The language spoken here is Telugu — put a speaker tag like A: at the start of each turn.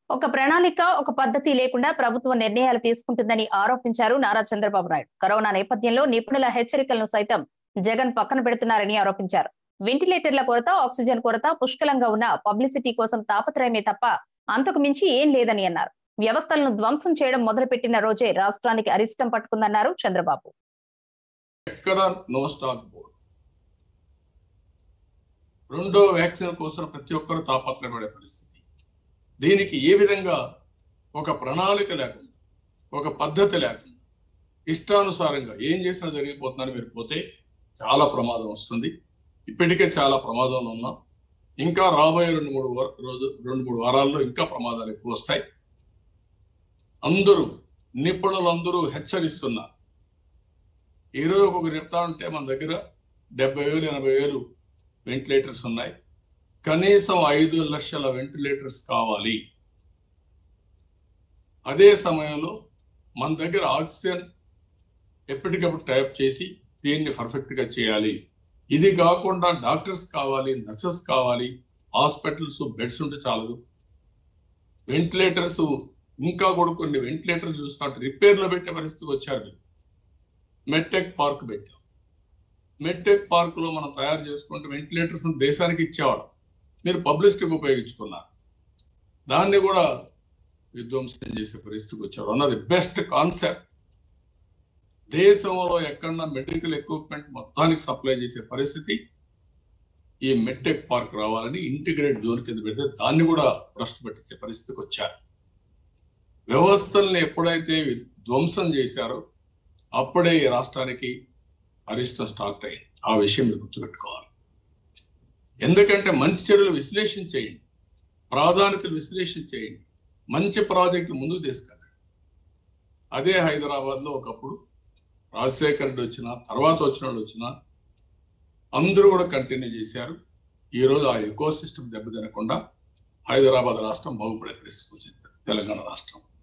A: ఒక ప్రణాళిక ఒక పద్ధతి లేకుండా ప్రభుత్వం నిర్ణయాలు తీసుకుంటుందని ఆరోపించారు నారా చంద్రబాబు నాయుడు కరోనా నేపథ్యంలో నిపుణుల హెచ్చరికలను సైతం జగన్ పక్కన పెడుతున్నారని ఆరోపించారు వెంటిలేటర్ల కొరత ఆక్సిజన్ కొరత పుష్కలంగా ఉన్న పబ్లిసిటీ కోసం తాపత్రయమే తప్ప అంతకు మించి ఏం లేదని అన్నారు వ్యవస్థలను ధ్వంసం చేయడం మొదలుపెట్టిన రోజే రాష్ట్రానికి అరిష్టం పట్టుకుందన్నారు చంద్రబాబు
B: ఎక్కడ నో స్టాక్ బోర్డ్ రెండో వ్యాక్సిన్ కోసం ప్రతి ఒక్కరు తాపత్రయపడే పరిస్థితి దీనికి ఏ విధంగా ఒక ప్రణాళిక లేకుండా ఒక పద్ధతి లేకుండా ఇష్టానుసారంగా ఏం చేసినా జరిగిపోతుందని మీరు పోతే చాలా ప్రమాదం వస్తుంది ఇప్పటికే చాలా ప్రమాదంలో ఉన్నాం ఇంకా రాబోయే రెండు మూడు వా- రోజు రెండు మూడు వారాల్లో ఇంకా ప్రమాదాలు ఎక్కువ వస్తాయి అందరూ నిపుణులందరూ హెచ్చరిస్తున్నారు ఈరోజు ఒక్కొక్కరు చెప్తా ఉంటే మన దగ్గర డెబ్బై వేలు ఎనభై వేలు వెంటిలేటర్స్ ఉన్నాయి కనీసం ఐదు లక్షల వెంటిలేటర్స్ కావాలి అదే సమయంలో మన దగ్గర ఆక్సిజన్ ఎప్పటికప్పుడు టైప్ చేసి దీన్ని పర్ఫెక్ట్ గా చేయాలి ఇది కాకుండా డాక్టర్స్ కావాలి నర్సెస్ కావాలి హాస్పిటల్స్ బెడ్స్ ఉంటే చాలదు వెంటిలేటర్స్ ఇంకా కూడా కొన్ని వెంటిలేటర్స్ చూస్తుంటే రిపేర్ లో పెట్టే పరిస్థితికి వచ్చారు వీళ్ళు. మెడ్టెక్ పార్క్ పెట్టాం మెడ్టెక్ పార్క్ లో మనం తయారు చేసుకుంటే వెంటిలేటర్స్ దేశానికి ఇచ్చేవాడు మీరు పబ్లిసిటీకి ఉపయోగించుకున్నారు దాన్ని కూడా విధ్వంసం చేసే పరిస్థితికి వచ్చారు అన్నది బెస్ట్ కాన్సెప్ట్ దేశంలో ఎక్కడన్నా మెడికల్ ఎక్విప్మెంట్ మొత్తానికి సప్లై చేసే పరిస్థితి ఈ మెడ్టెక్ పార్క్ రావాలని ఇంటిగ్రేట్ జోన్ కింద పెడితే దాన్ని కూడా భ్రష్టు పెట్టించే పరిస్థితికి వచ్చారు వ్యవస్థల్ని ఎప్పుడైతే ధ్వంసం చేశారో అప్పుడే ఈ రాష్ట్రానికి అరిష్టం స్టార్ట్ అయింది ఆ విషయం మీరు గుర్తుపెట్టుకోవాలి ఎందుకంటే మంచి చెడులు విశ్లేషణ చేయండి ప్రాధాన్యతలు విశ్లేషణ చేయండి మంచి ప్రాజెక్టులు ముందుకు తీసుకెళ్ళండి అదే హైదరాబాద్ లో ఒకప్పుడు రాజశేఖర్ రెడ్డి వచ్చిన తర్వాత వచ్చిన వాళ్ళు వచ్చిన అందరూ కూడా కంటిన్యూ చేశారు ఈ రోజు ఆ ఎకో సిస్టమ్ దెబ్బతినకుండా హైదరాబాద్ రాష్ట్రం బాగుపడే పరిస్థితి వచ్చింది తెలంగాణ రాష్ట్రం